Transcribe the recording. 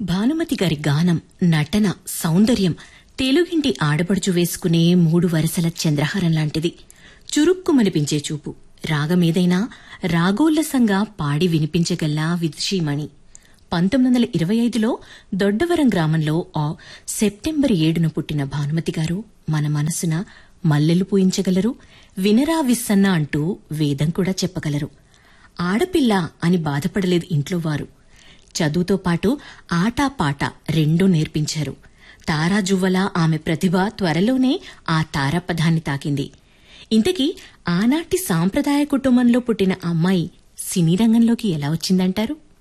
భానుమతి గారి గానం నటన సౌందర్యం తెలుగింటి ఆడపడుచు వేసుకునే మూడు వరసల చంద్రహారం లాంటిది చురుక్కుమనిపించే చూపు రాగమేదైనా రాగోల్లసంగా పాడి వినిపించగల్లా విదుషీమణి పంతొమ్మిది వందల ఇరవై ఐదులో దొడ్డవరం గ్రామంలో ఆ సెప్టెంబర్ ఏడున పుట్టిన భానుమతి గారు మన మనసున మల్లెలు పూయించగలరు వినరా విస్సన్న అంటూ వేదం కూడా చెప్పగలరు ఆడపిల్ల అని బాధపడలేదు ఇంట్లో వారు చదువుతో పాటు ఆటా పాట రెండూ నేర్పించారు తారాజువ్వలా ఆమె ప్రతిభ త్వరలోనే ఆ తారాపథాన్ని తాకింది ఇంతకీ ఆనాటి సాంప్రదాయ కుటుంబంలో పుట్టిన అమ్మాయి సినీ రంగంలోకి ఎలా వచ్చిందంటారు